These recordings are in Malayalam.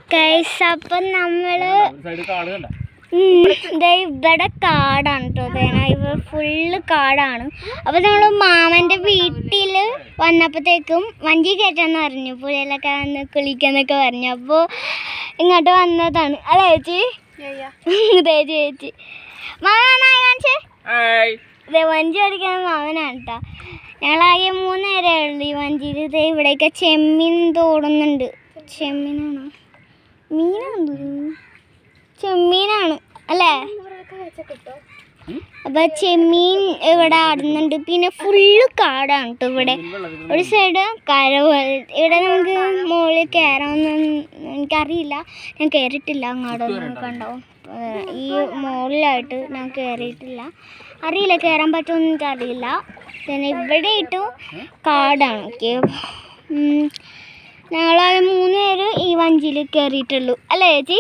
ഗൈസ് അപ്പം നമ്മള് ഒരു സൈഡ് കാട് കണ്ട ഉം, ദേ ഇവിടെ കാടാണ് കേട്ടോ ഇവിടെ ഫുള്ള് കാടാണ് അപ്പൊ നമ്മള് മാമന്റെ വീട്ടില് വന്നപ്പോഴത്തേക്കും വഞ്ചി കയറ്റാന്ന് പറഞ്ഞു പുഴയിലൊക്കെ വന്ന് കുളിക്കാന്നൊക്കെ പറഞ്ഞു അപ്പൊ ഇങ്ങോട്ട് വന്നതാണ് അല്ലേ ചേച്ചി ഇതേ ചേച്ചി മാമനായി കാണിച്ചേ ഏയ് ഇതേ വഞ്ചി ഓടിക്കുന്ന മാമനാണ് കേട്ടോ ഞങ്ങളാകെ മൂന്ന് നേരമേ ഉള്ളൂ ഈ വഞ്ചിയിൽ ഇതേ ഇവിടെയൊക്കെ ചെമ്മീൻ തോടുന്നുണ്ട് ചെമ്മീനാണോ മീനാണോ ചെമ്മീനാണ് അല്ലേ അപ്പൊ ചെമ്മീൻ ഇവിടെ ആടുന്നുണ്ട് പിന്നെ ഫുള്ള് കാടാണ് കേട്ടോ ഇവിടെ ഒരു സൈഡ് കര പോലെ ഇവിടെ നമുക്ക് മുകളിൽ കയറാമെന്ന് എനിക്കറിയില്ല ഞാൻ കയറിയിട്ടില്ല അങ്ങോട്ടൊന്നും കണ്ടാവും ഏഹ് ഈ മുകളിലായിട്ട് ഞാൻ കയറിയിട്ടില്ല അറിയില്ല കയറാൻ പറ്റുമെന്ന് എനിക്കറിയില്ല പിന്നെ ഇവിടെ ഇട്ടു കാടാണ് ഓക്കെ ഞങ്ങളാകെ മൂന്ന് പേര് ഈ വഞ്ചിയിൽ കയറിയിട്ടുള്ളൂ അല്ലേ ചേച്ചി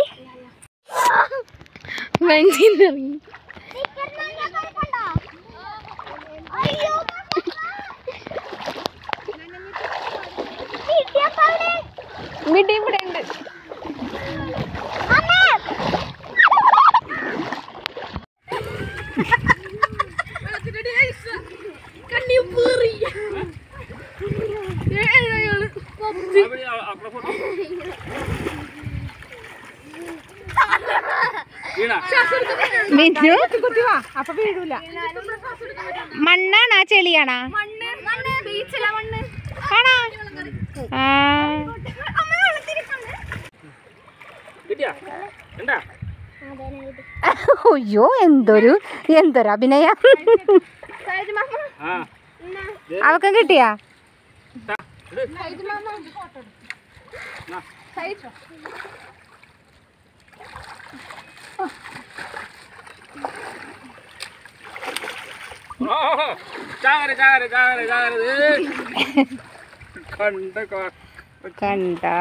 അവിടെ അപ്പുറം ഫോട്ടോ വീണാ മിന്നു അപ്പൊ വീഴൂല മണ്ണാണാ ചെളിയാണാ ആണാ ആ കിട്ടിയാ എന്താ അയ്യോ എന്തൊരു എന്തൊരു അഭിനയ ആ അവക്കും കിട്ടിയാ ഓഹോ ചാകര ചാകര ചാകര ചാകര ഏയ്. കണ്ട കാ- കണ്ടാ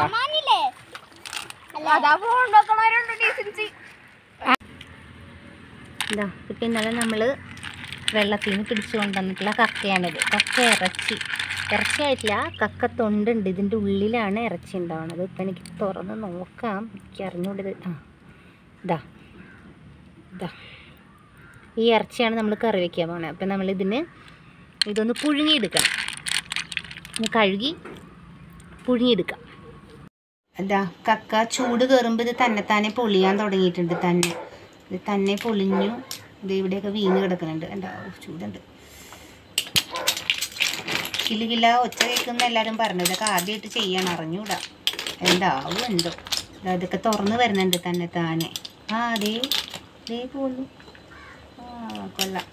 ഇതാ ഇപ്പം ഇന്നലെ നമ്മൾ വെള്ളത്തിൽ നിന്ന് പിടിച്ചു കൊണ്ടുവന്നിട്ടുള്ള കക്കയാണിത് കക്ക ഇറച്ചി ഇറച്ചിയായിട്ടില്ല കക്ക തൊണ്ടുണ്ട് ഇതിൻ്റെ ഉള്ളിലാണ് ഇറച്ചി ഉണ്ടാവുന്നത് ഇപ്പം എനിക്ക് തുറന്ന് നോക്കാം എനിക്ക് അറിഞ്ഞുകൊണ്ടത് ആ ഇതാ ഇതാ ഈ ഇറച്ചിയാണ് നമ്മൾ കറി വയ്ക്കാൻ പോണത് അപ്പം നമ്മളിതിന് ഇതൊന്ന് പുഴുങ്ങിയെടുക്കണം ഒന്ന് കഴുകി പുഴുങ്ങിയെടുക്കാം എന്താ കക്ക ചൂട് കയറുമ്പോൾ ഇത് തന്നെത്താനെ പൊളിയാൻ തുടങ്ങിയിട്ടുണ്ട് തന്നെ ഇത് തന്നെ പൊളിഞ്ഞു ഇത് ഇവിടെയൊക്കെ വീണ് കിടക്കുന്നുണ്ട് എന്താ ചൂടുണ്ട് കിലു കില ഒച്ച കേൾക്കുന്ന എല്ലാവരും പറഞ്ഞു ഇതൊക്കെ ആദ്യമായിട്ട് ചെയ്യാൻ അറിഞ്ഞൂടാ എന്താവും എന്തോ ദാ ഇതൊക്കെ തുറന്ന് വരുന്നുണ്ട് തന്നെ താനെ ആ അതേ ദേ പോന്നു ആ കൊള്ളാം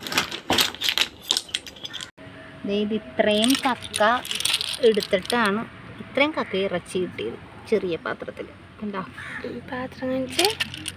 ദേ ഇത് ഇത്രയും കക്ക എടുത്തിട്ടാണ് ഇത്രയും കക്ക ഇറച്ചി കിട്ടിയത് ചെറിയ പാത്രത്തിൽ കണ്ടോ പാത്രം കാണിച്ച്